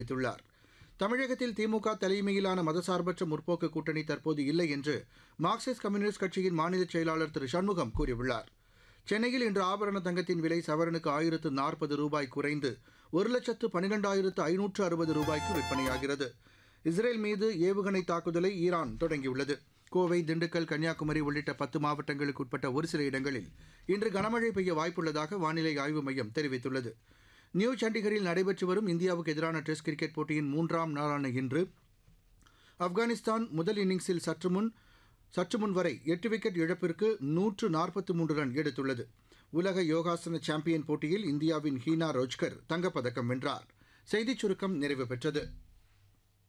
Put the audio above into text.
தெரிவித்துள்ளார் தமிழகத்தில் திமுக தலைமையிலான மதசார்பற்ற முற்போக்கு கூட்டணி தற்போது இல்லை என்று மார்க்சிஸ்ட் கம்யூனிஸ்ட் கட்சியின் மாநில செயலாளர் திரு சண்முகம் கூறியுள்ளார் சென்னையில் இன்று ஆபரண தங்கத்தின் விலை சவரனுக்கு ஆயிரத்து நாற்பது ரூபாய் குறைந்து ஒரு லட்சத்து பன்னிரெண்டாயிரத்து ஐநூற்று அறுபது ரூபாய்க்கு விற்பனையாகிறது இஸ்ரேல் மீது ஏவுகணை தாக்குதலை ஈரான் தொடங்கியுள்ளது கோவை திண்டுக்கல் கன்னியாகுமரி உள்ளிட்ட பத்து மாவட்டங்களுக்கு உட்பட்ட ஒரு சில இடங்களில் இன்று கனமழை பெய்ய வாய்ப்புள்ளதாக வானிலை ஆய்வு மையம் தெரிவித்துள்ளது நியூ சண்டிகரில் நடைபெற்று வரும் இந்தியாவுக்கு எதிரான டெஸ்ட் கிரிக்கெட் போட்டியின் மூன்றாம் நாளான இன்று ஆப்கானிஸ்தான் முதல் இன்னிங்ஸில் சற்று முன் சற்று முன் வரை எட்டு விக்கெட் இழப்பிற்கு நூற்று நாற்பத்தி மூன்று ரன் எடுத்துள்ளது உலக யோகாசன சாம்பியன் போட்டியில் இந்தியாவின் ஹீனா ரோஜ்கர் தங்கப்பதக்கம் வென்றார் செய்திச் சுருக்கம் நிறைவு பெற்றது